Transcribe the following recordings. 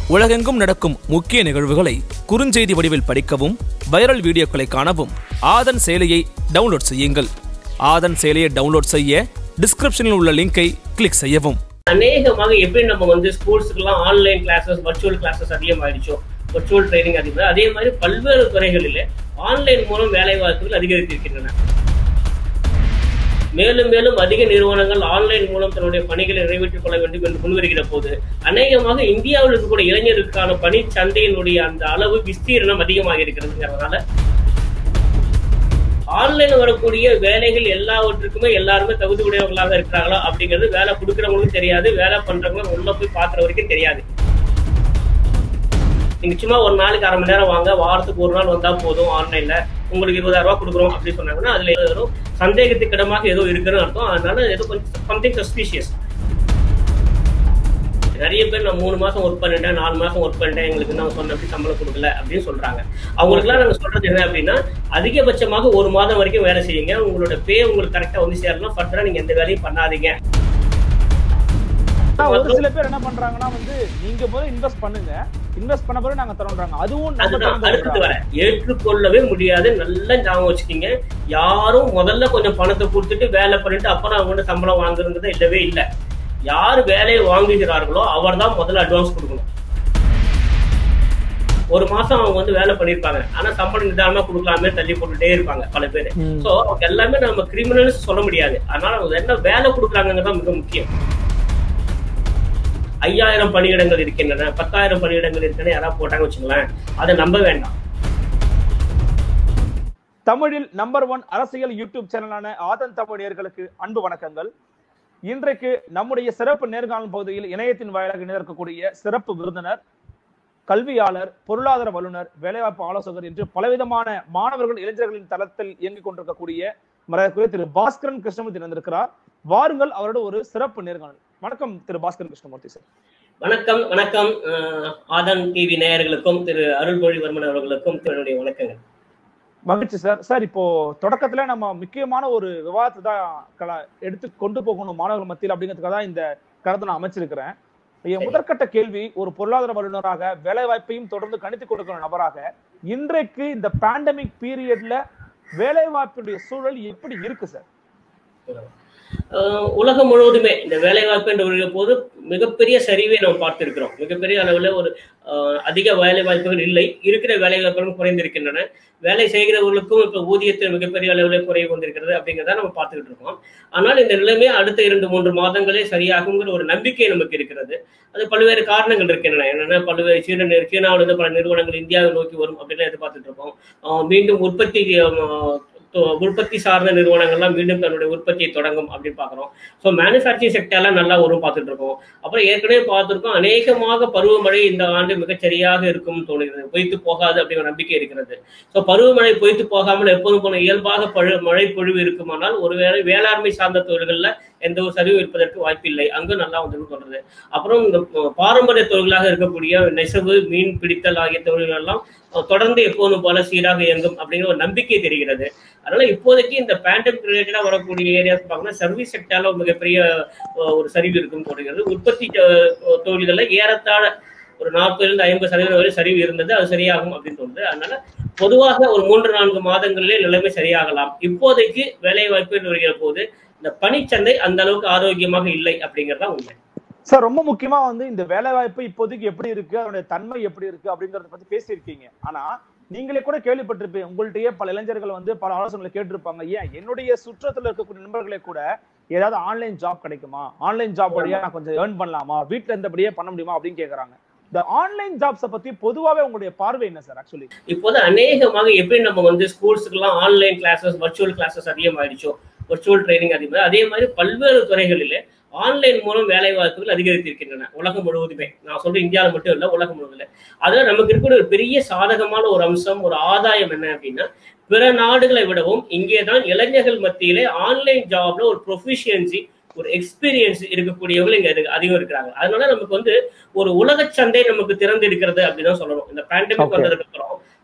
உலகெங்கும் நடக்கும் முக்கிய நிகழ்வுகளை குறுஞ்செய்தி வடிவில் படிக்கவும் வைரல் வீடியோக்களை காணவும் ஆதன் செயலியை டவுன்லோட் செய்யுங்கள் ஆதன் செயலியை டவுன்லோட் செய்ய டிஸ்கிரிப்ஷனில் உள்ள லிங்கை கிளிக் செய்யவும் அநேகமாக எப்படி நம்ம வந்து ஸ்கூல்ஸுக்கெல்லாம் ஆன்லைன் கிளாஸஸ் வர்ச்சுவல் கிளாஸஸ் அதிகமாகிடுச்சோ வர்ச்சுவல் ட்ரைனிங் அதிகம் அதே மாதிரி பல்வேறு துறைகளில் ஆன்லைன் மூலம் வேலை வாய்ப்புகள் அதிகரித்திருக்கின்றன மேலும் மேலும் அதிக நிறுவனங்கள் ஆன்லைன் மூலம் தன்னுடைய பணிகளை நிறைவேற்றிக் கொள்ள வேண்டும் என்று முன்வருகிற போது அநேகமாக இந்தியாவில் இருக்கக்கூடிய இளைஞருக்கான பணி சந்தையினுடைய அந்த அளவு விஸ்தீரணம் அதிகமாக இருக்கிறதுங்கிறதுனால ஆன்லைன்ல வரக்கூடிய வேலைகள் எல்லாவற்றுக்குமே எல்லாருமே தகுதி உடையவர்களாக இருக்கிறாங்களா அப்படிங்கிறது வேலை கொடுக்குறவங்களுக்கும் தெரியாது வேலை பண்றவங்க உள்ள போய் பாக்குற வரைக்கும் தெரியாது நீங்க சும்மா ஒரு நாளைக்கு அரை மணி நேரம் வாங்க வாரத்துக்கு ஒரு நாள் வந்தா போதும் ஆன்லைன்ல உங்களுக்கு இருபதாயிரம் ரூபாய் கொடுக்குறோம் அப்படின்னு சொன்னாங்கன்னா அதுல ஏதோ சந்தேகத்துக்கு இடமாக ஏதோ இருக்குன்னு அர்த்தம் அதனால ஏதோ கொஞ்சம் சம்திங் சஸ்பீஷியஸ் நிறைய பேர் நான் மூணு மாசம் ஒர்க் பண்ணிட்டேன் நாலு மாசம் ஒர்க் பண்ணிட்டேன் எங்களுக்கு நான் சொன்னபடி சம்பளம் கொடுக்கல அப்படின்னு சொல்றாங்க அவங்களுக்குலாம் நாங்க சொல்றது என்ன அப்படின்னா அதிகபட்சமாக ஒரு மாதம் வரைக்கும் வேலை செய்யுங்க உங்களோட பே உங்களுக்கு கரெக்டா வந்து சேரணும் ஃபர்தரா நீங்க எந்த வேலையும் பண்ணாதீங்க ஆனா, ஒரு சில பேர் என்ன பண்றாங்கன்னா வந்து நீங்க போய் இன்வெஸ்ட் பண்ணுங்க இன்வெஸ்ட் பண்ண பிறகு நாங்க தரோன்றாங்க அதுவும் நம்ம அதுதான் தரம் அடுத்தது தரோன்றாங்க. வர ஏற்றுக்கொள்ளவே முடியாது நல்லா ஞாபகம் வச்சுக்கீங்க யாரும் முதல்ல கொஞ்சம் பணத்தை கொடுத்துட்டு வேலை பண்ணிட்டு அப்புறம் அவங்க சம்பளம் வாங்குறது இல்லவே இல்லை யார் வேலையை வாங்குகிறார்களோ அவர் தான் முதல்ல அட்வான்ஸ் கொடுக்கணும் ஒரு மாசம் அவங்க வந்து வேலை பண்ணிருப்பாங்க ஆனா சம்பளம் நிதானமா கொடுக்கலாமே தள்ளி போட்டுட்டே இருப்பாங்க பல பேர் ம். சோ அவங்க எல்லாமே நம்ம கிரிமினல்ஸ் சொல்ல முடியாது அதனால அவங்க என்ன வேலை கொடுக்குறாங்கிறது மிக முக்கியம் ஐயாயிரம் பணியிடங்கள் இருக்கின்றன பத்தாயிரம் பணியிடங்கள் இருக்கின்றன யாராவது போட்டாங்க வச்சுங்களேன் அதை நம்ப வேண்டாம் தமிழில் நம்பர் ஒன் அரசியல் யூடியூப் சேனலான ஆதன் தமிழ் நேயர்களுக்கு அன்பு வணக்கங்கள் இன்றைக்கு நம்முடைய சிறப்பு நேர்காணல் பகுதியில் இணையத்தின் வாயிலாக இணைந்திருக்கக்கூடிய சிறப்பு விருந்தினர் கல்வியாளர் பொருளாதார வல்லுநர் வேலைவாய்ப்பு ஆலோசகர் என்று பலவிதமான மாணவர்கள் இளைஞர்களின் தளத்தில் இயங்கிக் கொண்டிருக்கக்கூடிய மரியாதைக்குரிய திரு பாஸ்கரன் கிருஷ்ணமூர்த்தி இருந்திருக்கிறார் வாருங்கள் அவரோட ஒரு சிறப்பு நேர்காணல் வணக்கம் திரு பாஸ்கரன் கிருஷ்ணமூர்த்தி சார் வணக்கம் வணக்கம் அஹ், ஆதன் டிவி நேயர்களுக்கும் திரு அருள்மொழிவர்மன் அவர்களுக்கும் என்னுடைய வணக்கங்கள் மகிழ்ச்சி சார் சார் இப்போ தொடக்கத்துல நம்ம முக்கியமான ஒரு விவாதத்தை தான் கல- எடுத்து கொண்டு போகணும் மாணவர்கள் மத்தியில் அப்படிங்கிறதுக்காக தான் இந்த கருத்தை நான் அமைச்சிருக்கிறேன் என் முதற்கட்ட கேள்வி ஒரு பொருளாதார வல்லுநராக வேலை வாய்ப்பையும் தொடர்ந்து கணித்து கொடுக்கிற நபராக இன்றைக்கு இந்த பேண்டமிக் பீரியட்ல வேலை வாய்ப்புடைய சூழல் எப்படி இருக்கு சார் அஹ், உலகம் முழுவதுமே இந்த வேலை வாய்ப்பு என்று வருகிற போது மிகப்பெரிய சரிவை நாம் பார்த்திருக்கிறோம் மிகப்பெரிய அளவில் ஒரு அஹ், அதிக வேலை வாய்ப்புகள் இல்லை இருக்கிற வேலை வாய்ப்புகளும் குறைந்திருக்கின்றன வேலை செய்கிறவர்களுக்கும் இப்போ ஊதியத்தில் மிகப்பெரிய அளவில் குறைவு வந்திருக்கிறது அப்படிங்கிறத நம்ம பார்த்துக்கிட்டு இருக்கோம் ஆனால் இந்த நிலைமை அடுத்த இரண்டு மூன்று மாதங்களே சரியாகுங்கிற ஒரு நம்பிக்கை நமக்கு இருக்கிறது அது பல்வேறு காரணங்கள் இருக்கின்றன என்னன்னா பல்வேறு சீன நிறு- சீனாவிலிருந்து பல நிறுவனங்கள் இந்தியாவை நோக்கி வரும் அப்படின்னு எதிர்பார்த்துட்டு இருக்கோம் அஹ், மீண்டும் உற்பத்தி அஹ், தொ- உற்பத்தி சார்ந்த நிறுவனங்கள்லாம் மீண்டும் தன்னுடைய உற்பத்தியை தொடங்கும் அப்படின்னு பார்க்குறோம் ஸோ மேனுஃபேக்சரிங் செக்டர்லாம் நல்லா வரும் பார்த்துட்டு இருக்கோம் அப்புறம் ஏற்கனவே பார்த்துருக்கோம் அநேகமாக பருவமழை இந்த ஆண்டு மிகச்சரியாக இருக்கும்னு தோணுகிறது பொய்த்து போகாது அப்படிங்கிற நம்பிக்கை இருக்கிறது ஸோ பருவமழை பொய்த்து போகாமல் எப்போதும் போன இயல்பாக பழு மழை பொழிவு இருக்குமானால் ஒருவேளை வேளாண்மை சார்ந்த தொழில்களில் எந்த ஒரு சரிவு இருப்பதற்கு வாய்ப்பில்லை அங்கும் நல்லா வந்து சொல்றது அப்புறம் இந்த ப- பாரம்பரிய தொழில்களாக இருக்கக்கூடிய நெசவு மீன் பிடித்தல் ஆகிய தொழில்கள் எல்லாம் அஹ், தொடர்ந்து எப்போதும் போல சீராக இயங்கும் அப்படிங்கிற ஒரு நம்பிக்கை தெரிகிறது அதனால இப்போதைக்கு இந்த பேண்டமிக் ரிலேட்டடா வரக்கூடிய ஏரியாஸ் பார்த்தோம்னா சர்வீஸ் செக்டர்ல ஒரு மிகப்பெரிய அஹ், ஒரு சரிவு இருக்கும் தோணுகிறது உற்பத்தி அஹ், தொழில்களில் ஏறத்தாழ ஒரு நாற்பதுலேருந்து ஐம்பது சதவீதம் வரை சரிவு இருந்தது அது சரியாகும் அப்படின்னு தோணுது அதனால பொதுவாக ஒரு மூன்று நான்கு மாதங்களிலே நிலைமை சரியாகலாம் இப்போதைக்கு வேலை வாய்ப்பு என்று வருகிற போது இந்த பணிச்சந்தை அந்த அளவுக்கு ஆரோக்கியமாக இல்லை அப்படிங்கறதா உண்மை சார் ரொம்ப முக்கியமா வந்து இந்த வேலை வாய்ப்பு இப்போதைக்கு எப்படி இருக்கு அதனுடைய தன்மை எப்படி இருக்கு அப்படிங்கறத பத்தி பேசியிருக்கீங்க ஆனா நீங்களே கூட கேள்விப்பட்டிருப்பீங்க உங்கள்ட்டயே பல இளைஞர்கள் வந்து பல ஆலோசனைகளை கேட்டிருப்பாங்க ஏன் என்னுடைய சுற்றத்துல இருக்கக்கூடிய நண்பர்களே கூட ஏதாவது ஆன்லைன் ஜாப் கிடைக்குமா ஆன்லைன் ஜாப் வழியா நான் கொஞ்சம் ஏர்ன் பண்ணலாமா வீட்ல இருந்தபடியே பண்ண முடியுமா அப்படின்னு கேக்குறாங்க இந்த ஆன்லைன் ஜாப்ஸ பத்தி பொதுவாவே உங்களுடைய பார்வை என்ன சார் ஆக்சுவலி இப்போது அநேகமாக எப்படி நம்ம வந்து ஸ்கூல்ஸுக்கெல்லாம் ஆன்லைன் கிளாஸஸ் வர்ச்சுவல் கிளாஸஸ் அதிகமாயிடுச்சோ வர்ச்சுவல் ட்ரைனிங் அதிகமாக அதே மாதிரி பல்வேறு துறைகளிலே ஆன்லைன் மூலம் வேலை வாய்ப்புகள் அதிகரித்திருக்கின்றன உலகம் முழுவதுமே நான் சொல்றேன் இந்தியாவில் மட்டும் இல்லை உலகம் முழுவதும் அதில் நமக்கு இருக்கிற ஒரு பெரிய சாதகமான ஒரு அம்சம் ஒரு ஆதாயம் என்ன அப்படின்னா பிற நாடுகளை விடவும் இங்கே தான் இளைஞர்கள் மத்தியிலே ஆன்லைன் ஜாப்ல ஒரு ப்ரொஃபிஷியன்சி ஒரு எக்ஸ்பீரியன்ஸ் இருக்கக்கூடியவங்க இங்க இருக்கு- அதிகம் இருக்கிறாங்க அதனால நமக்கு வந்து ஒரு உலக சந்தை நமக்கு திறந்து இருக்கிறது அப்படின்னு தான் சொல்லணும் இந்த பேண்டமிக் Okay. வந்ததுக்கு அப்புறம்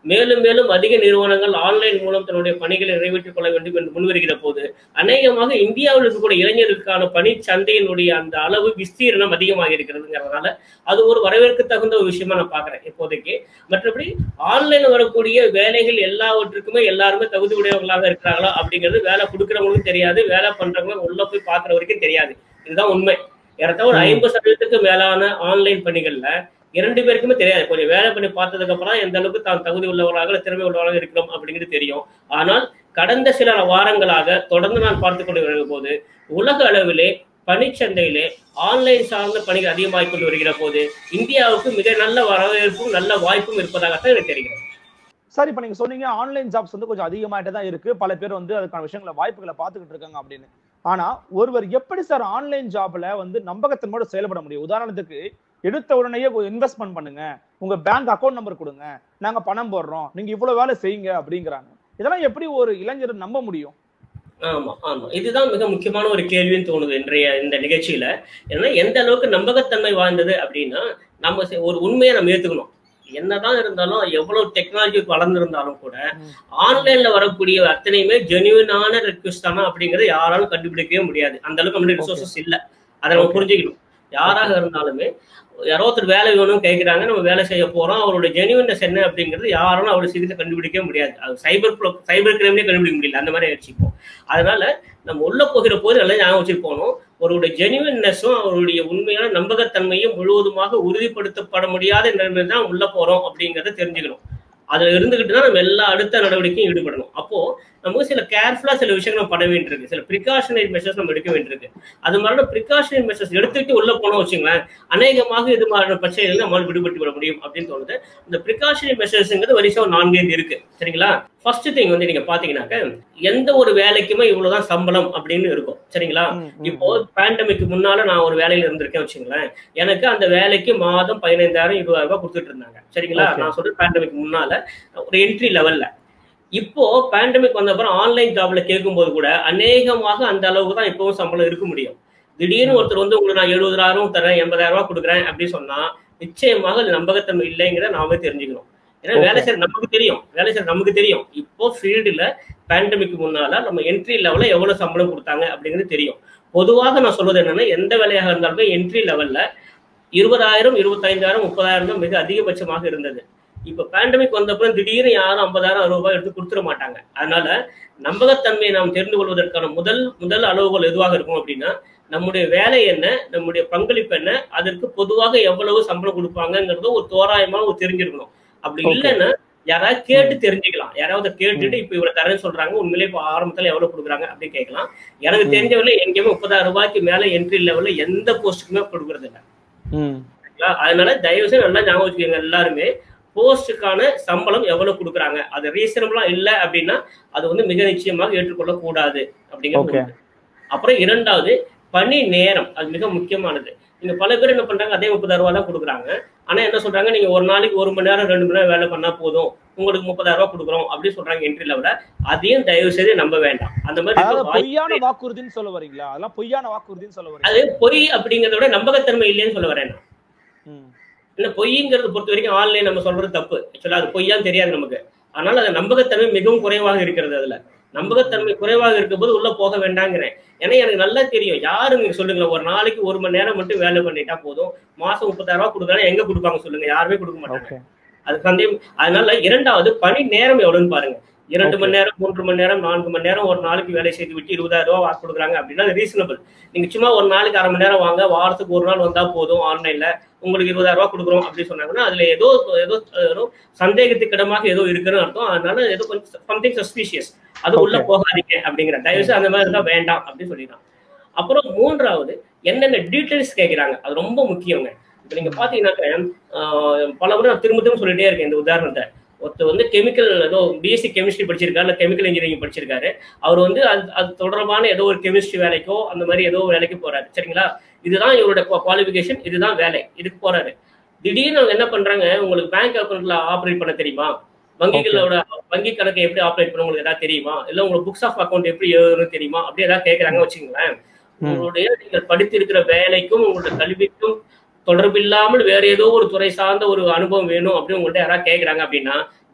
மேலும் மேலும் அதிக நிறுவனங்கள் ஆன்லைன் மூலம் தன்னுடைய பணிகளை நிறைவேற்றிக் கொள்ள வேண்டும் என்று முன்வருகிற போது அநேகமாக இந்தியாவில் இருக்கக்கூடிய இளைஞர்களுக்கான பணி சந்தையினுடைய அந்த அளவு விஸ்தீரணம் அதிகமாக இருக்கிறதுங்கிறதுனால அது ஒரு வரவேற்க தகுந்த ஒரு விஷயமா நான் பாக்குறேன் இப்போதைக்கு மற்றபடி ஆன்லைன்ல வரக்கூடிய வேலைகள் எல்லாவற்றுக்குமே எல்லாருமே தகுதி உடையவர்களாக இருக்கிறாங்களா அப்படிங்கிறது வேலை கொடுக்குறவங்களுக்கும் தெரியாது வேலை பண்றவங்க உள்ள போய் பாக்குற வரைக்கும் தெரியாது இதுதான் உண்மை ஏறத்தாழ ஒரு ம். ஐம்பது சதவீதத்துக்கு மேலான ஆன்லைன் பணிகள்ல இரண்டு பேருக்குமே தெரியாது கொஞ்சம் வேலை பண்ணி பார்த்ததுக்கு அப்புறம் எந்த அளவுக்கு தான் தகுதி உள்ளவர்களாக இல்ல திறமை உள்ளவர்களாக இருக்கிறோம் அப்படிங்கிறது தெரியும் ஆனால் கடந்த சில வாரங்களாக தொடர்ந்து நான் பார்த்து கொண்டு வருகிற போது உலக அளவிலே பணிச்சந்தையிலே ஆன்லைன் சார்ந்த பணிகள் அதிகமாகிக் கொண்டு வருகிற போது இந்தியாவுக்கு மிக நல்ல வரவேற்பும் நல்ல வாய்ப்பும் இருப்பதாகத்தான் எனக்கு தெரிகிறது சார் இப்ப நீங்க சொன்னீங்க ஆன்லைன் ஜாப்ஸ் வந்து கொஞ்சம் அதிகமாயிட்டே தான் இருக்கு பல பேர் வந்து அதுக்கான விஷயங்களை வாய்ப்புகளை பார்த்துக்கிட்டு இருக்காங்க அப்படின்னு ஆனா ஒருவர் எப்படி சார் ஆன்லைன் ஜாப்ல வந்து நம்பகத்தன்மையோட செயல்பட முடியும் உதாரணத்துக்கு எடுத்த உடனேயே இன்வெஸ்ட்மெண்ட் பண்ணுங்க உங்க பேங்க் அக்கௌண்ட் நம்பர் கொடுங்க நாங்க பணம் போடுறோம் நீங்க இவ்வளவு வேலை செய்யுங்க அப்படிங்கிறாங்க இதெல்லாம் எப்படி ஒரு இளைஞர் நம்ப முடியும் ஆமா ஆமா இதுதான் மிக முக்கியமான ஒரு கேள்வின்னு தோணுது இன்றைய இந்த நிகழ்ச்சியில ஏன்னா எந்த அளவுக்கு நம்பகத்தன்மை வாய்ந்தது அப்படின்னா நம்ம செ- ஒரு உண்மையை நம்ம ஏத்துக்கணும் என்னதான் இருந்தாலும் எவ்வளவு டெக்னாலஜி வளர்ந்திருந்தாலும் கூட ம். ஆன்லைன்ல வரக்கூடிய அத்தனையுமே ஜெனுவினான ரெக்வஸ்ட் தானா அப்படிங்கறத யாராலும் கண்டுபிடிக்கவே முடியாது அந்த அளவுக்கு நம்மளுடைய ரிசோர்சஸ் இல்ல அதை நம்ம Okay. புரிஞ்சுக்கணும் யாராக இருந்தாலுமே யாரோ ஒருத்தர் வேலை வேணும்னு கேட்குறாங்க நம்ம வேலை செய்ய போறோம் அவரோட ஜெனுவினஸ் என்ன அப்படிங்கிறது யாராலும் அவரோட சீக்கிரத்தை கண்டுபிடிக்கவே முடியாது அது சைபர் சைபர் கிரைம்லேயே கண்டுபிடிக்க முடியல அந்த மாதிரி ஆயிடுச்சு இப்போ அதனால நம்ம உள்ள போகிற போது நல்லா ஞாபகம் வச்சுட்டு போகணும் அவருடைய ஜெனுவின்னஸும் அவருடைய உண்மையான நம்பகத்தன்மையும் முழுவதுமாக உறுதிப்படுத்தப்பட முடியாத நிலைமையில தான் உள்ள போறோம் அப்படிங்கிறத தெரிஞ்சுக்கணும் அதுல இருந்துகிட்டு தான் நம்ம எல்லா அடுத்த நடவடிக்கையும் ஈடுபடணும் அப்போ நமக்கு சில கேர்ஃபுல்லா சில விஷயங்கள் நம்ம பண்ண வேண்டியிருக்கு சில ப்ரிகாஷனரி மெஷர்ஸ் நம்ம எடுக்க வேண்டியிருக்கு அது மாதிரி ப்ரிகாஷனரி மெஷர்ஸ் எடுத்துக்கிட்டு உள்ள போனோம் வச்சுங்களேன் அநேகமாக இது மாதிரியான பிரச்சனைகள் நம்மளால் விடுபட்டு விட முடியும் அப்படின்னு தோணுது இந்த ப்ரிகாஷனரி மெஷர்ஸ்ங்கிறது வரிசை ஒரு நான்கு ஐந்து இருக்கு சரிங்களா ஃபர்ஸ்ட் திங் வந்து நீங்க பாத்தீங்கன்னாக்க எந்த ஒரு வேலைக்குமே இவ்வளவுதான் சம்பளம் அப்படின்னு இருக்கும் சரிங்களா ம், ம், இப்போ பேண்டமிக் முன்னால நான் ஒரு வேலையில இருந்திருக்கேன் வச்சுங்களேன் எனக்கு அந்த வேலைக்கு மாதம் பதினைந்தாயிரம் இருபதாயிரம் ரூபாய் கொடுத்துட்டு இருந்தாங்க சரிங்களா Okay. நான் சொல்றேன் பேண்டமிக் முன்னால ஒரு என்ட்ரி லெவல்ல இப்போ பேண்டமிக் வந்த அப்புறம் ஆன்லைன் ஜாப்ல கேட்கும்போது கூட அநேகமாக அந்த அளவுக்கு தான் இப்பவும் சம்பளம் இருக்க முடியும் திடீர்னு ஒருத்தர் வந்து உங்களுக்கு நான் எழுபதாயிரம் தரேன் எண்பதாயிரம் ரூபாய் கொடுக்குறேன் அப்படின்னு சொன்னா நிச்சயமாக அது நம்பகத்தன்மை இல்லைங்கிறத நாமே தெரிஞ்சுக்கணும் ஏன்னா Okay. வேலை செய்ய நமக்கு தெரியும் வேலை செய்ய நமக்கு தெரியும் இப்போ ஃபீல்டுல பேண்டமிக் முன்னால நம்ம என்ட்ரி லெவல்ல எவ்வளவு சம்பளம் கொடுத்தாங்க அப்படிங்கிறது தெரியும் பொதுவாக நான் சொல்வது என்னன்னா எந்த வேலையாக இருந்தாலுமே என்ட்ரி லெவல்ல இருபதாயிரம் இருபத்தைந்தாயிரம் முப்பதாயிரம் தான் மிக அதிகபட்சமாக இருந்தது இப்ப பேண்டமிக் வந்தப்பறம் திடீர்னு யாரும் ஐம்பதாயிரம் அறுபது ரூபாய் எடுத்து கொடுத்துட மாட்டாங்க அதனால நம்பகத்தன்மையை நாம் தெரிந்து கொள்வதற்கான முதல் முதல் அளவுகோல் எதுவாக இருக்கும் அப்படின்னா நம்முடைய வேலை என்ன நம்முடைய பங்களிப்பு என்ன அதற்கு பொதுவாக எவ்வளவு சம்பளம் கொடுப்பாங்கங்கிறது ஒரு தோராயமா ஒரு தெரிஞ்சிருக்கணும் அப்படி Okay. இல்லைன்னா யாராவது கேட்டு தெரிஞ்சுக்கலாம் யாராவது கேட்டுட்டு இப்ப இவ்வளவு தரேன்னு சொல்றாங்க உண்மையிலே இப்ப ஆரம்பத்துல எவ்வளவு கொடுக்குறாங்க அப்படின்னு கேட்கலாம் எனக்கு ம். தெரிஞ்சவரை எங்கேயுமே முப்பதாயிரம் ரூபாய்க்கு மேல என்ட்ரி லெவல்ல எந்த போஸ்ட்டுக்குமே கொடுக்கறது இல்லை ம். சரிங்களா? அதனால தயவு செய்து நல்லா ஞாபகம் வச்சுக்கோங்க எல்லாருமே போஸ்டுக்கான சம்பளம் எவ்வளவு கொடுக்குறாங்க அது ரீசனபிளா இல்ல அப்படின்னா அது வந்து மிக நிச்சயமாக ஏற்றுக்கொள்ள கூடாது அப்படிங்கிறது Okay. ஒண்ணு. அப்புறம் இரண்டாவது பணி நேரம் அது மிக முக்கியமானது நீங்க பல பேர் என்ன பண்றாங்க அதே முப்பதாயிரம் ரூபாய் தான் கொடுக்குறாங்க ஆனா என்ன சொல்றாங்க நீங்க ஒரு நாளைக்கு ஒரு மணி நேரம் ரெண்டு மணி நேரம் வேலை பண்ணா போதும் உங்களுக்கு முப்பதாயிரம் ரூபாய் கொடுக்குறோம் அப்படின்னு சொல்றாங்க என்ட்ரி லெவல அதையும் தயவு செய்து நம்ப வேண்டாம் அந்த மாதிரி அதாவது இருக்க வாய்ப்பு பொய்யான வாக்குறுதின்னு சொல்ல வரீங்களா அதெல்லாம் பொய்யான வாக்குறுதின்னு சொல்ல வரீங்களா அது பொய் அப்படிங்கிறத விட நம்பகத்தன்மை இல்லைன்னு சொல்ல வரேன் நான். ம். இல்ல பொய்ங்கிறது பொறுத்த வரைக்கும் ஆன்லைன் நம்ம சொல்றது தப்பு ஆக்சுவலா அது பொய்யான்னு தெரியாது நமக்கு ஆனால் அது நம்பகத்தன்மை மிகவும் குறைவாக இருக்கிறது அதுல நம்பகத்தன்மை குறைவாக இருக்கும்போது உள்ள போக வேண்டாங்கிறேன் ஏன்னா எனக்கு நல்லா தெரியும் யாரு நீங்க சொல்லுங்களேன் ஒரு நாளைக்கு ஒரு மணி நேரம் மட்டும் வேலை பண்ணிட்டா போதும் மாசம் முப்பதாயிரம் ரூபாய் கொடுக்குறாங்க எங்க கொடுப்பாங்க சொல்லுங்க யாருமே கொடுக்க மாட்டாங்க ஓகே அது சந்தேகம் அதனால இரண்டாவது பணி நேரம் எவ்வளவுன்னு பாருங்க இரண்டு Okay. மணி நேரம் மூன்று மணி நேரம் நான்கு மணி நேரம் ஒரு நாளைக்கு வேலை செய்து விட்டு இருபதாயிரம் ரூபாய் வாக்கு கொடுக்குறாங்க அப்படின்னா அது ரீசனபிள் நீங்க சும்மா ஒரு நாளைக்கு அரை மணி நேரம் வாங்க வாரத்துக்கு ஒரு நாள் வந்தா போதும் ஆன்லைன்ல உங்களுக்கு இருபதாயிரம் ரூபாய் கொடுக்குறோம் அப்படின்னு சொன்னாங்கன்னா அதுல ஏதோ ஏதோ ஏதோ சந்தேகத்துக்கு இடமாக ஏதோ இருக்குன்னு அர்த்தம் அதனால ஏதோ கொஞ்சம் சம்திங் சஸ்பீஷியஸ் அது உள்ள Okay. போகாதீங்க அப்படிங்கிற தயவுசெய்து அந்த மாதிரி இருந்தா வேண்டாம் அப்படின்னு சொல்லிடுறான் அப்புறம் மூன்றாவது என்னென்ன டீட்டெயில்ஸ் கேட்குறாங்க அது ரொம்ப முக்கியங்க இப்போ நீங்க பாத்தீங்கன்னாக்க ஆஹ், பல முறை நான் திரும்ப திரும்ப சொல்லிட்டே இருக்கேன் இந்த உதாரணத்தை ஒருத்தர் வந்து கெமிக்கல் ஏதோ பிஎஸ்சி கெமிஸ்ட்ரி படிச்சிருக்காரு இல்லை கெமிக்கல் இன்ஜினியரிங் படிச்சிருக்காரு அவர் வந்து அது அது தொடர்பான ஏதோ ஒரு கெமிஸ்ட்ரி வேலைக்கோ அந்த மாதிரி ஏதோ ஒரு வேலைக்கு போறாரு சரிங்களா இதுதான் இவரோட குவாலிஃபிகேஷன் இதுதான் வேலை இதுக்கு போறாரு திடீர்னு அவங்க என்ன பண்றாங்க உங்களுக்கு பேங்க் அக்கௌண்ட்ல ஆப்ரேட் பண்ண தெரியுமா வங்கிகளோட வங்கி கணக்கை எப்படி ஆப்ரேட் பண்ண உங்களுக்கு ஏதாவது தெரியுமா இல்ல உங்களுக்கு புக்ஸ் ஆஃப் அக்கௌண்ட் எப்படி எழுதணும் தெரியுமா அப்படி ஏதாவது கேட்கறாங்க வச்சுங்களேன் ம். உங்களுடைய நீங்கள் படித்திருக்கிற வேலைக்கும் உங்களுடைய கல்விக்கும் தொடர்பில்லாமல் வேற ஏதோ ஒரு துறை சார்ந்த ஒரு அனுபவம் வேணும் அப்படின்னு உங்கள்ட்ட யாராவது கேட்கறாங்க அப்படின்னா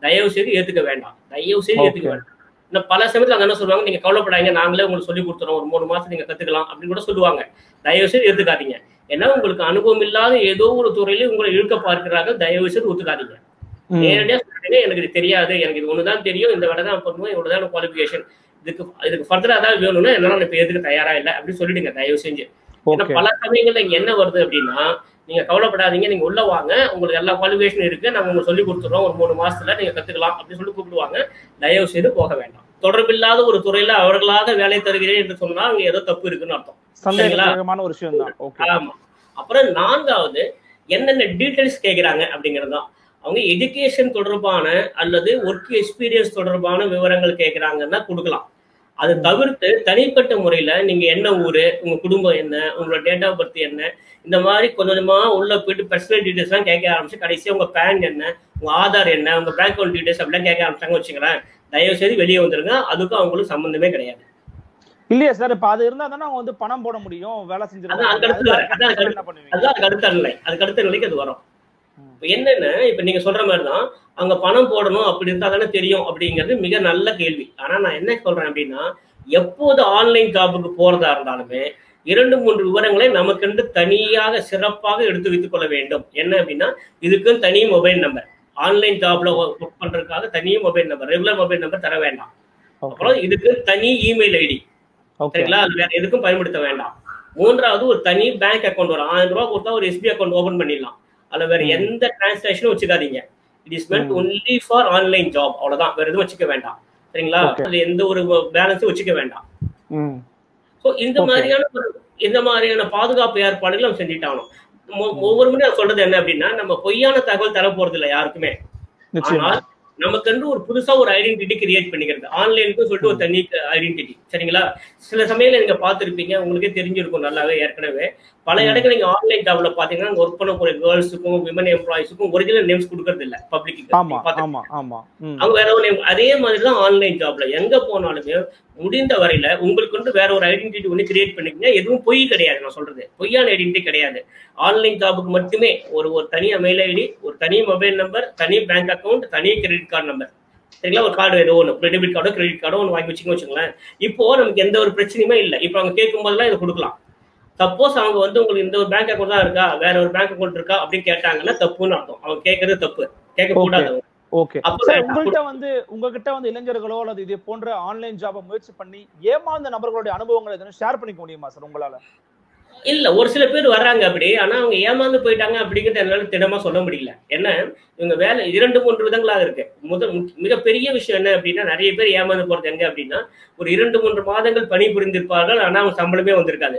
தயவு செய்து ஏத்துக்க வேண்டாம் தயவு செய்து ஏத்துக்க Okay. வேண்டாம் இன்னும் பல சமயத்துல அங்க என்ன சொல்லுவாங்க நீங்க கவலைப்படாதீங்க நாங்களே உங்களுக்கு சொல்லி கொடுத்துறோம் ஒரு மூணு மாசம் நீங்க கத்துக்கலாம் அப்படின்னு கூட சொல்லுவாங்க தயவு செய்து ஏத்துக்காதீங்க ஏன்னா உங்களுக்கு அனுபவம் இல்லாத ஏதோ ஒரு துறையில உங்களை இழுக்க பார்க்கிறார்கள் தயவு செய்து ஒத்துக்காதீங்க ம். நேரடியா சொல்றீங்க எனக்கு இது தெரியாது எனக்கு இது ஒண்ணுதான் தெரியும் இந்த வேலை தான் பண்ணுவோம் இவ்வளவுதான் குவாலிஃபிகேஷன் இதுக்கு இதுக்கு ஃபர்தரா ஏதாவது வேணும்னா என்னால நான் இப்ப எதுக்கு தயாரா இல்லை அப்படின்னு சொல்லிடுங்க தயவு செஞ்சு ஏன்னா ஓகே பல சமயங்கள்ல இங்க என்ன வருது அப்படின்னா நீங்க கவலைப்படாதீங்க நீங்க உள்ள வாங்க உங்களுக்கு எல்லா குவாலிஃபிகேஷன் இருக்கு நாங்க உங்களுக்கு சொல்லி கொடுத்துறோம் ஒரு மூணு மாசத்துல நீங்க கத்துக்கலாம் அப்படின்னு சொல்லி கூப்பிடுவாங்க தயவு செய்து போக வேண்டாம் தொடர்பில்லாத ஒரு துறையில அவர்களாக வேலை தருகிறேன் என்று சொன்னா அங்க ஏதோ தப்பு இருக்குன்னு அர்த்தம் சந்தேகமான ஒரு விஷயம் தான் ஓகே ஆமா அப்புறம் நான்காவது என்னென்ன டீடைல்ஸ் கேட்குறாங்க அப்படிங்கிறது தான் அவங்க எஜுகேஷன் தொடர்பான அல்லது ஒர்க் எக்ஸ்பீரியன்ஸ் தொடர்பான விவரங்கள் கேட்குறாங்கன்னா கொடுக்கலாம் அது தவிர்த்து தனிப்பட்ட முறையில நீங்க என்ன ஊரு உங்க குடும்பம் என்ன உங்களோட டேட் ஆஃப் பர்த் என்ன இந்த மாதிரி கொஞ்சம் கொஞ்சமா உள்ள போயிட்டு பர்சனல் டீடைல்ஸ் எல்லாம் கேட்க ஆரம்பிச்சு கடைசியா உங்க பேன் என்ன உங்க ஆதார் என்ன உங்க பேங்க் அக்கௌண்ட் டீடைல்ஸ் அப்படிலாம் கேட்க ஆரம்பிச்சாங்க வச்சுங்களேன் தயவு செய்து வெளியே வந்துருங்க அதுக்கும் அவங்களுக்கு சம்மந்தமே கிடையாது இல்லையா சார் இப்ப அது இருந்தா தானே அவங்க வந்து பணம் போட முடியும் வேலை அதான் அங்க அடுத்து வரேன். அதான் அங்க செஞ்சிருக்காங்க என்ன பண்ணுவீங்க அதுதான் அதுக்கு அடுத்த நிலை அதுக்கு அடுத்த நிலைக்கு அது வரும் ம். இப்ப என்னன்னா இப்ப நீங்க சொல்ற மாதிரி தான் அங்க பணம் போடணும் அப்படி இருந்தா தானே தெரியும் அப்படிங்கிறது மிக நல்ல கேள்வி ஆனா நான் என்ன சொல்றேன் அப்படின்னா எப்போது ஆன்லைன் ஜாபுக்கு போறதா இருந்தாலுமே இரண்டு மூன்று விவரங்களை நமக்கென்று தனியாக சிறப்பாக எடுத்து வைத்துக் கொள்ள வேண்டும் என்ன அப்படின்னா இதுக்கும் தனி மொபைல் நம்பர் ஆன்லைன் ஜாப்ல ஒர்க் பண்றதுக்காக தனி mobile number regular mobile number தர வேண்டாம் அப்புறம் இதுக்கு தனி இமெயில் ஐடி ஓகே சரிங்களா அது வேற எதுக்கும் பயன்படுத்த வேண்டாம் மூன்றாவது ஒரு தனி பேங்க் அக்கௌண்ட் வரும் ஆயிரம் ரூபாய் கொடுத்தா ஒரு எஸ்பி அக்கௌண்ட் ஓபன் பண்ணிடலாம் அதுல வேற ம். எந்த டிரான்சாக்ஷனும் வச்சுக்காதீங்க இட் இஸ் மென்ட் ம். ஒன்லி ஃபார் ஆன்லைன் ஜாப் அவ்வளவுதான் வேற எதுவும் வச்சுக்க வேண்டாம் சரிங்களா Okay. அது எந்த ஒரு பேலன்ஸும் வச்சுக்க வேண்டாம் ம் ஸோ இந்த Okay. மாதிரியான ஒரு இந்த மாதிரியான பாதுகாப்பு ஏற்பாடுகள் நம்ம செஞ்சுட்டாகணும் மொ- ஒவ்வொரு முறையும் நான் சொல்றது என்ன அப்படின்னா நம்ம பொய்யான தகவல் தர போறது இல்லை யாருக்குமே நிச்சயமா ஆனால் நமக்கென்று ஒரு புதுசா ஒரு ஐடென்டிட்டி கிரியேட் பண்ணிக்கிறது ஆன்லைனுக்கு சொல்லிட்டு ஒரு தனி ஐடென்டிட்டி சரிங்களா சில சமயத்துல நீங்க பார்த்திருப்பீங்க உங்களுக்கே தெரிஞ்சிருக்கும் நல்லாவே ஏற்கனவே பல ம். இடங்கள் நீங்க ஆன்லைன் ஜாப்ல பாத்தீங்கன்னா ஒர்க் பண்ணக்கூடிய கேர்ள்ஸுக்கும் விமன் எம்ப்ளாயிஸுக்கும் ஒரிஜினல் நேம்ஸ் கொடுக்கறது இல்ல பப்ளிக் ஆமா ஆமா ஆமா ம் அவங்க வேற ஒரு name. அதே மாதிரி தான் ஆன்லைன் ஜாப்ல எங்க போனாலுமே முடிந்த வரையில உங்களுக்கு வந்து வேற ஒரு ஐடென்டிட்டி ஒன்று கிரியேட் பண்ணிக்கங்க எதுவும் பொய் கிடையாது நான் சொல்றது பொய்யான ஐடென்டிட்டி கிடையாது ஆன்லைன் ஜாபுக்கு மட்டுமே ஒரு ஒரு தனி மெயில் ஐடி ஒரு தனி மொபைல் நம்பர் தனி பேங்க் அக்கவுண்ட் தனி கிரெடிட் கார்டு நம்பர் சரிங்களா ஒரு கார்டு ஏதோ ஒன்று டெபிட் கார்டோ கிரெடிட் கார்டோ ஒன்று வாங்கி வச்சுக்கோங்க வச்சுங்களேன் இப்போ நமக்கு எந்த ஒரு பிரச்சனையுமே இல்லை இப்போ அவங்க கேட்கும் போதெல்லாம் இதை கொடுக்கலாம் சப்போஸ் அவங்க வந்து உங்களுக்கு இந்த ஒரு பேங்க் அக்கௌண்ட் தான் இருக்கா வேற ஒரு பேங்க் அக்கௌண்ட் இருக்கா அப்படின்னு கேட்டாங்கன்னா தப்புன்னு அர்த்தம் அவங்க கேட்கறது தப்பு கேட்கக்கூடாது அவங்க. ஓகே அப்ப சார் வேண்டாம். உங்கள்கிட்ட வந்து உங்ககிட்ட வந்து இளைஞர்களோ அல்லது இதே போன்ற ஆன்லைன் ஜாபை முயற்சி பண்ணி ஏமாந்த நபர்களுடைய அனுபவங்களை எதனா ஷேர் பண்ணிக்க முடியுமா சார் உங்களால இல்ல ஒரு சில பேர் வர்றாங்க அப்படி ஆனா அவங்க ஏமாந்து போயிட்டாங்க அப்படிங்கறத என்னால திடமா சொல்ல முடியல என்ன இவங்க வேலை இரண்டு மூன்று விதங்களாக இருக்கு முதல் முக்கிய- மிகப்பெரிய விஷயம் என்ன அப்படின்னா நிறைய பேர் ஏமாந்து போறது எங்க அப்படின்னா ஒரு இரண்டு மூன்று மாதங்கள் பணி புரிந்திருப்பார்கள் ஆனா அவங்க சம்பளமே வந்திருக்காது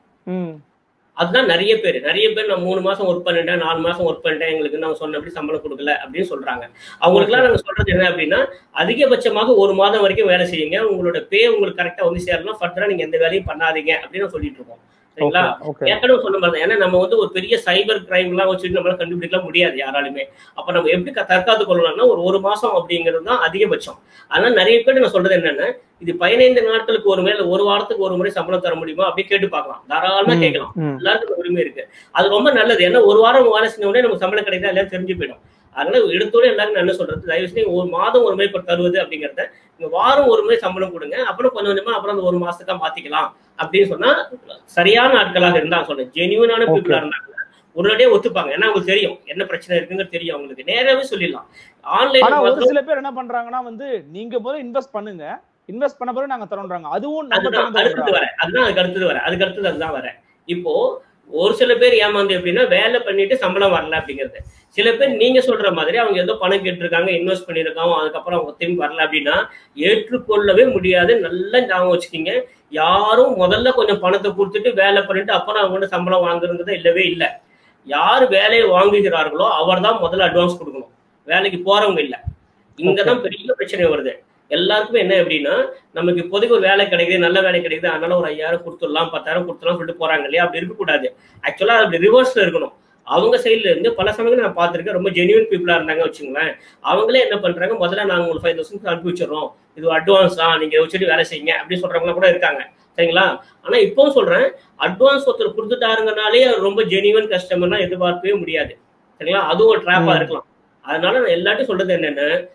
ம் அதுதான் நிறைய பேர் நிறைய பேர் நான் மூணு மாசம் ஒர்க் பண்ணிட்டேன் நாலு மாசம் ஒர்க் பண்ணிட்டேன் எங்களுக்கு நான் சொன்னபடி சம்பளம் கொடுக்கல அப்படின்னு சொல்றாங்க அவங்களுக்குலாம் நாங்க சொல்றது என்ன அப்படின்னா அதிகபட்சமாக ஒரு மாதம் வரைக்கும் வேலை செய்யுங்க உங்களோட பே உங்களுக்கு கரெக்டா வந்து சேரலாம் ஃபர்தரா நீங்க எந்த வேலையும் பண்ணாதீங்க அப்படின்னு நான் சொல்லிட்டு இருக்கோம் சரிங்களா ஓகே ஏற்கனவே சொன்ன மாதிரி தான். ஏன்னா நம்ம வந்து ஒரு பெரிய சைபர் கிரைம் எல்லாம் வச்சுட்டு நம்மளால கண்டுபிடிக்கலாம் முடியாது யாராலுமே அப்ப நம்ம எப்படி க- தற்காத்து கொள்ளலாம்னா ஒரு ஒரு மாசம் அப்படிங்கிறது தான் அதிகபட்சம் அதனால நிறைய பேர் நான் சொல்றது என்னன்னா இது பதினைந்து நாட்களுக்கு ஒரு மேல ஒரு வாரத்துக்கு ஒரு முறை சம்பளம் தர முடியுமா அப்படி கேட்டு பார்க்கலாம் தாராளமா ம். கேட்கலாம் ம் எல்லாருக்கும் இந்த உரிமை இருக்கு அது ரொம்ப நல்லது ஏன்னா ஒரு வாரம் வேலை செஞ்ச உடனே நமக்கு சம்பளம் கிடைக்குதா இல்லையா தெரிஞ்சு போயிடும் அதனால எடுத்தோட எல்லாரும் நான் என்ன சொல்றது தயவு செஞ்சு ஒரு மாதம் ஒரு முறை இப்ப தருவது அப்படிங்கறத நீங்க வாரம் ஒரு முறை சம்பளம் கொடுங்க அப்புறம் கொஞ்சம் கொஞ்சமா அப்புறம் அந்த ஒரு மாசத்துக்கா மாத்திக்கலாம் அப்படின்னு சொன்னா சரியான ஆட்களாக இருந்தா சொல்றேன் ஜெனியூனான Okay. பீப்புளா இருந்தாங்க உடனடியே ஒத்துப்பாங்க ஏன்னா அவங்களுக்கு தெரியும் என்ன பிரச்சனை இருக்குங்கிறது தெரியும் அவங்களுக்கு நேராவே சொல்லிடலாம் ஆனா ஒரு ஆன்லைன் சில பேர் என்ன பண்றாங்கன்னா வந்து நீங்க முதல்ல இன்வெஸ்ட் பண்ணுங்க இன்வெஸ்ட் பண்ண பிறகு நாங்க தரோன்றாங்க அதுவும் நம்ம அதுதான் திறந்து அடுத்தது விடுறா. வரேன் அதுதான் அதுக்கு அடுத்தது வரேன் அதுக்கு அடுத்தது அதுதான் வரேன் இப்போ ஒரு சில பேர் ஏமாந்து எப்படின்னா வேலை பண்ணிட்டு சம்பளம் வரல அப்படிங்கிறது சில பேர் நீங்க சொல்ற மாதிரி அவங்க ஏதோ பணம் கேட்டிருக்காங்க இன்வெஸ்ட் பண்ணிருக்காங்க அதுக்கப்புறம் அவங்க திரும்பி வரல அப்படின்னா ஏற்றுக்கொள்ளவே முடியாது நல்லா ஞாபகம் வச்சுக்கிங்க யாரும் முதல்ல கொஞ்சம் பணத்தை கொடுத்துட்டு வேலை பண்ணிட்டு அப்புறம் அவங்க வந்து சம்பளம் வாங்குறது இல்லவே இல்லை யார் வேலையை வாங்குகிறார்களோ அவர் தான் முதல்ல அட்வான்ஸ் கொடுக்கணும் வேலைக்கு போறவங்க இல்ல இங்கதான் பெரிய பிரச்சனை வருது எல்லாருக்குமே என்ன அப்படின்னா நமக்கு இப்போதைக்கு ஒரு வேலை கிடைக்குது நல்ல வேலை கிடைக்குது அதனால ஒரு ஐயாயிரம் கொடுத்துடலாம் பத்தாயிரம் கொடுத்துடலாம் சொல்லிட்டு போறாங்க இல்லையா அப்படி இருக்கக்கூடாது ஆக்சுவலா அப்படி ரிவர்ஸ்ல இருக்கணும் அவங்க சைட்ல இருந்து பல சமயங்கள் நான் பார்த்திருக்கேன் ரொம்ப ஜெனியூன் பீப்புளா இருந்தாங்க வச்சுங்களேன் அவங்களே என்ன பண்றாங்க முதல்ல நாங்க உங்களுக்கு ஃபைவ் தௌசண்ட் அனுப்பி வச்சிடறோம் இது அட்வான்ஸ் தான் நீங்க வச்சுட்டு வேலை செய்யுங்க அப்படின்னு சொல்றவங்க கூட இருக்காங்க சரிங்களா ஆனா இப்பவும் சொல்றேன் அட்வான்ஸ் ஒருத்தர் கொடுத்துட்டாருங்கனாலே அவர் ரொம்ப ஜெனியூன் கஸ்டமர்னா எதிர்பார்க்கவே முடியாது சரிங்களா அதுவும் ஒரு ட்ராப்பா ம். இருக்கலாம் அதனால நான் எல்லாத்தையும் சொல்றது என்னன்னா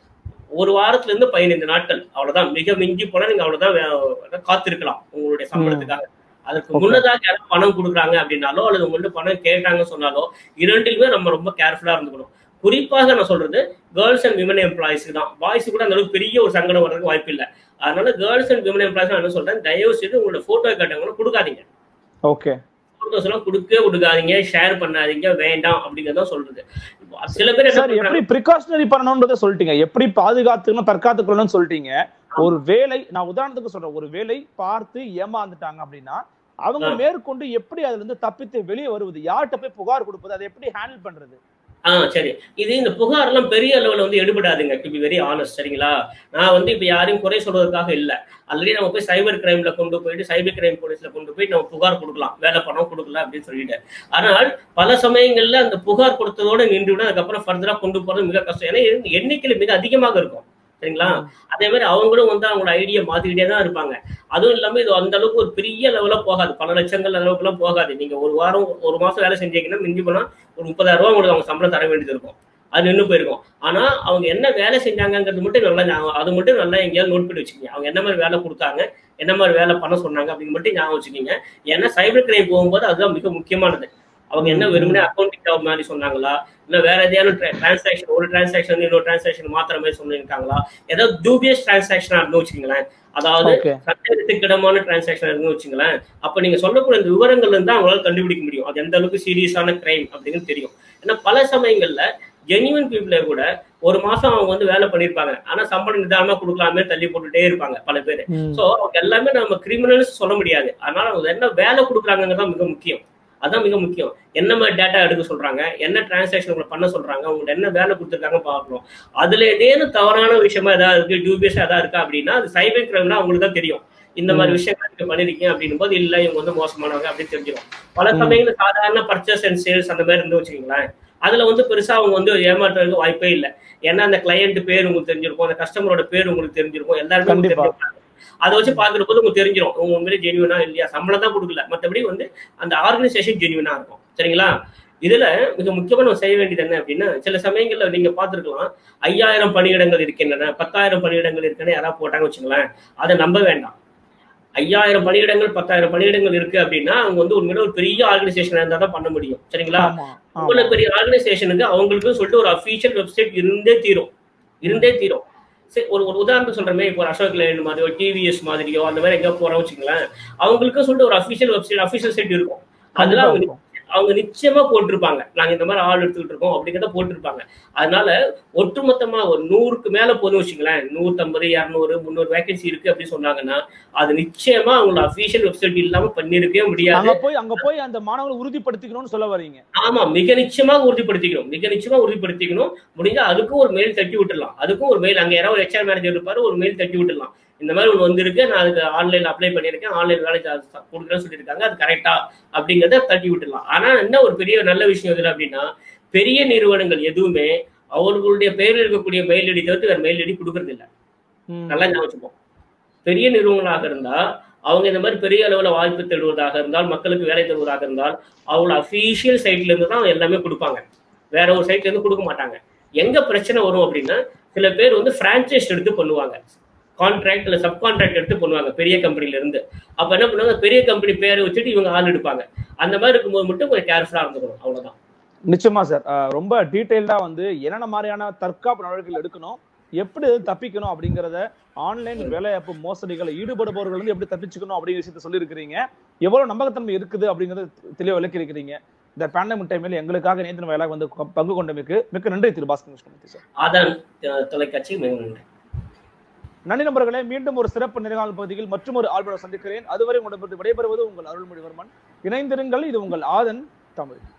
ஒரு வாரத்துல இருந்து பதினைந்து நாட்கள் அவ்வளவுதான் மிக மிஞ்சி போனா நீங்க அவ்வளவுதான் வே- காத்திருக்கலாம் உங்களுடைய சம்பளத்துக்காக அதற்கு Okay. முன்னதாக யாராவது பணம் கொடுக்குறாங்க அப்படின்னாலோ அல்லது உங்கள்ட்ட பணம் கேட்டாங்கன்னு சொன்னாலோ இரண்டிலுமே நம்ம ரொம்ப கேர்ஃபுல்லா இருந்துக்கணும் குறிப்பாக நான் சொல்றது கேர்ள்ஸ் அண்ட் விமன் எம்ப்ளாயிஸ்க்கு தான் பாய்ஸ் கூட அந்த அளவுக்கு பெரிய ஒரு சங்கடம் வர்றதுக்கு வாய்ப்பு இல்லை அதனால கேர்ள்ஸ் அண்ட் விமன் எம்ப்ளாயிஸ் நான் என்ன சொல்றேன் தயவு செய்து உங்களோட போட்டோ கேட்டாங்கன்னா கொடுக்காதீங்க ஓகே போட்டோஸ் எல்லாம் கொடுக்கவே கொடுக்காதீங்க ஷேர் பண்ணாதீங்க வேண்டாம் அப்படிங்கறத சொல்றது இப்போ சில பேர் என்ன சார் பண்றாங்க எப்படி ப்ரிகாஷனரி பண்ணணும்ன்றத சொல்லிட்டீங்க எப்படி பாதுகாத்துக்கணும் தற்காத்துக்கணும்னு சொல்லிட்டீங்க ஒரு வேலை நான் உதாரணத்துக்கு சொல்றேன் ஒரு வேலை பார்த்து ஏமாந்துட்டாங்க அப்படின்னா அவங்க ஆ. மேற்கொண்டு எப்படி அதுல இருந்து தப்பித்து வெளியே வருவது யார்கிட்ட போய் புகார் கொடுப்பது அதை எப்படி ஹேண்டில் பண்றது ஆ சரி இது இந்த புகார் எல்லாம் பெரிய அளவுல வந்து எடுபடாதுங்க டு பி வெரி ஆனஸ்ட் சரிங்களா நான் வந்து இப்ப யாரையும் குறை சொல்வதற்காக இல்ல ஆல்ரெடி நம்ம போய் சைபர் கிரைம்ல கொண்டு போயிட்டு சைபர் கிரைம் போலீஸ்ல கொண்டு போய் நம்ம புகார் கொடுக்கலாம் வேலை பணம் கொடுக்கல அப்படின்னு சொல்லிட்டு ஆனால் பல சமயங்கள்ல அந்த புகார் கொடுத்ததோட நின்று விட அதுக்கப்புறம் ஃபர்தரா கொண்டு போறது மிக கஷ்டம் ஏன்னா இது எண்ணிக்கையில மிக அதிகமாக இருக்கும் சரிங்களா அதே மாதிரி அவங்களும் வந்து அவங்களோட ஐடியா மாத்திக்கிட்டே தான் இருப்பாங்க அதுவும் இல்லாம இது அந்த அளவுக்கு ஒரு பெரிய லெவல போகாது பல லட்சங்கள் அளவுக்கு எல்லாம் போகாது நீங்க ஒரு வாரம் ஒரு மாசம் வேலை செஞ்சீங்கன்னா மிஞ்சி போனா ஒரு முப்பதாயிரம் ரூபாய் உங்களுக்கு அவங்க சம்பளம் தர வேண்டியது இருக்கும் அது நின்று போயிருக்கும் ஆனா அவங்க என்ன வேலை செஞ்சாங்கங்கிறது மட்டும் நல்லா ஞாபகம் அது மட்டும் நல்லா எங்கேயாவது நோட் பண்ணி வச்சுக்கோங்க அவங்க என்ன மாதிரி வேலை கொடுத்தாங்க என்ன மாதிரி வேலை பண்ண சொன்னாங்க அப்படின்னு மட்டும் ஞாபகம் வச்சுக்கோங்க ஏன்னா சைபர் கிரைம் போகும்போது அதுதான் மிக முக்கியமானது அவங்க என்ன வெறுமனே அக்கௌண்டிங் ஜாப் மாதிரி சொன்னாங்களா இல்ல வேற எதையாவது டிரான்சாக்ஷன் ஒரு டிரான்சாக்ஷன் இன்னொரு டிரான்சாக்ஷன் மாத்திர மாதிரி சொல்லியிருக்காங்களா ஏதாவது டூபியஸ் டிரான்சாக்ஷனா இருந்து வச்சுக்கோங்களேன் அதாவது ஓகே சந்தேகத்துக்கிடமான டிரான்சாக்ஷன் இருந்து வச்சுங்களேன் அப்ப நீங்க சொல்லக்கூடிய இந்த விவரங்கள் இருந்தா அவங்களால கண்டுபிடிக்க முடியும் அது எந்த அளவுக்கு சீரியஸான கிரைம் அப்படின்னு தெரியும் ஏன்னா பல சமயங்கள்ல ஜென்யூன் பீப்புளே கூட ஒரு மாசம் அவங்க வந்து வேலை பண்ணிருப்பாங்க ஆனா சம்பளம் நிதானமா கொடுக்கலாமே தள்ளி போட்டுட்டே இருப்பாங்க பல பேர் சோ அவங்க எல்லாமே நம்ம கிரிமினல்ஸ் சொல்ல முடியாது அதனால அவங்க என்ன வேலை கொடுக்குறாங்கிறது தான் மிக முக்கியம் அதான் மிக முக்கியம் என்ன மாதிரி டேட்டா எடுக்க சொல்றாங்க என்ன டிரான்சாக்ஷன் உங்களை பண்ண சொல்றாங்க உங்களுக்கு என்ன வேலை கொடுத்துருக்காங்க பார்க்கணும் அதுல ஏதேனும் தவறான விஷயமா ஏதாவது இருக்கு டியூபியஸா ஏதாவது இருக்கா அப்படின்னா அது சைபர் கிரைம்னா அவங்களுக்கு தான் தெரியும் இந்த மாதிரி விஷயங்கள் நீங்க பண்ணிருக்கீங்க அப்படின்னும் போது இல்ல இவங்க வந்து மோசமானவங்க அப்படின்னு தெரிஞ்சிடும் பல ம். சமயங்கள் சாதாரண பர்ச்சேஸ் அண்ட் சேல்ஸ் அந்த மாதிரி இருந்து வச்சுக்கீங்களேன் அதுல வந்து பெருசா அவங்க வந்து ஏமாற்றுறதுக்கு வாய்ப்பே இல்லை ஏன்னா அந்த கிளையண்ட் பேர் உங்களுக்கு தெரிஞ்சிருக்கும் அந்த கஸ்டமரோட பேர் உங்களுக்கு தெரிஞ்சிருக்கும் எல்லாருமே உங்களுக்கு கண்டிப்பா. தெரிஞ்சிருப்பாங்க அதை வச்சு பாக்குற போது உங்களுக்கு தெரிஞ்சிடும் உங்க உண்மையிலே ஜெனியூனா இல்லையா சம்பளம் தான் கொடுக்கல மற்றபடி வந்து அந்த ஆர்கனைசேஷன் ஜெனியூனா இருக்கும் சரிங்களா இதுல மிக முக்கியமா நம்ம செய்ய வேண்டியது என்ன அப்படின்னா சில சமயங்கள்ல நீங்க பார்த்திருக்கலாம் ஐயாயிரம் பணியிடங்கள் இருக்கின்றன பத்தாயிரம் பணியிடங்கள் இருக்குன்னு யாராவது போட்டாங்க வச்சுங்களேன் அதை நம்ப வேண்டாம் ஐயாயிரம் பணியிடங்கள் பத்தாயிரம் பணியிடங்கள் இருக்கு அப்படின்னா அவங்க வந்து உண்மையில ஒரு பெரிய ஆர்கனைசேஷன் இருந்தா தான் பண்ண முடியும் சரிங்களா ஆமா ஆமா இவ்வளவு பெரிய ஆர்கனைசேஷனுக்கு அவங்களுக்கு சொல்லிட்டு ஒரு அஃபீஷியல் வெப்சைட் இருந்தே தீரும் இருந்தே தீரும் சரி ஒரு ஒரு உதாரணத்துக்கு சொல்றமே இப்போ ஒரு அசோக் லேண்ட் மாதிரியோ டிவிஎஸ் மாதிரியோ அந்த மாதிரி எங்க போறோம் வச்சுங்களேன் அவங்களுக்கும் சொல்லிட்டு ஒரு அஃபீஷியல் வெப்சைட் அஃபீஷியல் சைட் இருக்கும் அதுல கண்டிப்பா அவங்க இருக்கும். அவங்க நிச்சயமா போட்டிருப்பாங்க நாங்க இந்த மாதிரி ஆள் எடுத்துக்கிட்டு இருக்கோம் அப்படிங்கிறத போட்டிருப்பாங்க அதனால ஒட்டுமொத்தமா ஒரு நூறுக்கு மேல போதும் வச்சுங்களேன் நூத்தம்பது இரநூறு முந்நூறு வேகன்சி இருக்கு அப்படின்னு சொன்னாங்கன்னா அது நிச்சயமா அவங்களோட அஃபீஷியல் வெப்சைட் இல்லாம பண்ணிருக்கவே முடியாது அங்க போய் அங்க போய் அந்த மாணவர்களை உறுதிப்படுத்திக்கணும்னு சொல்ல வரீங்க ஆமா மிக நிச்சயமாக உறுதிப்படுத்திக்கணும் மிக நிச்சயமா உறுதிப்படுத்திக்கணும் முடிஞ்சா அதுக்கும் ஒரு மெயில் தட்டி விட்டுடலாம் அதுக்கும் ஒரு மெயில் அங்க யாராவது ஹெச்ஆர் மேனேஜர் இருப்பாரு ஒரு மெயில் தட்டி விட்டுடலாம் இந்த மாதிரி ஒன்று வந்திருக்கு நான் அதுக்கு ஆன்லைன்ல அப்ளை பண்ணியிருக்கேன் ஆன்லைன் வேலை ஜா- கொடுக்குறேன்னு சொல்லியிருக்காங்க அது கரெக்டா அப்படிங்கிறத தட்டி விட்டுடலாம் ஆனா என்ன ஒரு பெரிய நல்ல விஷயம் இதுல அப்படின்னா பெரிய நிறுவனங்கள் எதுவுமே அவர்களுடைய பெயரில் இருக்கக்கூடிய மெயில் ஐடி தவிர்த்து வேற மெயில் ஐடி கொடுக்கறது இல்ல ம். நல்லா ஞாபகம் வச்சுப்போம் பெரிய நிறுவனங்களாக இருந்தா அவங்க இந்த மாதிரி பெரிய அளவுல வாய்ப்பு தருவதாக இருந்தால் மக்களுக்கு வேலை தருவதாக இருந்தால் அவங்களோட அஃபீஷியல் சைட்ல இருந்து தான் எல்லாமே கொடுப்பாங்க வேற ஒரு சைட்ல இருந்து கொடுக்க மாட்டாங்க எங்க பிரச்சனை வரும் அப்படின்னா சில பேர் வந்து பிரான்ச்சைஸ் எடுத்து பண்ணுவாங்க கான்ட்ராக்ட் இல்ல சப் கான்ட்ராக்ட் எடுத்து பண்ணுவாங்க பெரிய கம்பெனில இருந்து அப்ப என்ன பண்ணுவாங்க பெரிய கம்பெனி பேரை வச்சுட்டு இவங்க ஆள் எடுப்பாங்க அந்த மாதிரி இருக்கும்போது மட்டும் கொஞ்சம் கேர்ஃபுல்லா இருந்துக்கணும் அவ்வளவுதான் நிச்சயமா சார் அஹ் ரொம்ப டீடைல்டா வந்து என்னென்ன மாதிரியான தற்காப்பு நடவடிக்கைகள் எடுக்கணும் எப்படி இது தப்பிக்கணும் அப்படிங்கறத ஆன்லைன் வேலைவாய்ப்பு மோசடிகளை ஈடுபடுபவர்கள் வந்து எப்படி தப்பிச்சுக்கணும் அப்படிங்கிற விஷயத்த சொல்லியிருக்கிறீங்க எவ்வளவு நம்பகத்தன்மை இருக்குது அப்படிங்கறத தெளிவா விளக்கியிருக்கிறீங்க இந்த பேண்டமிக் டைமில் எங்களுக்காக நேத்தின வேலை வந்து கொ- பங்கு கொண்டமைக்கு மிக்க நன்றி திரு பாஸ்கர் கிருஷ்ணமூர்த்தி சார் அதான் அஹ், தொலைக்காட்சி மிக நன்றி நன்றி நண்பர்களே மீண்டும் ஒரு சிறப்பு நேர்காணல் பகுதியில் மற்றும் ஒரு ஆழ்வரை சந்திக்கிறேன் அதுவரை உங்களிடமிருந்து விடைபெறுவது உங்கள் அருள்மொழிவர்மன் இணைந்திருங்கள் இது உங்கள் ஆதன் தமிழ்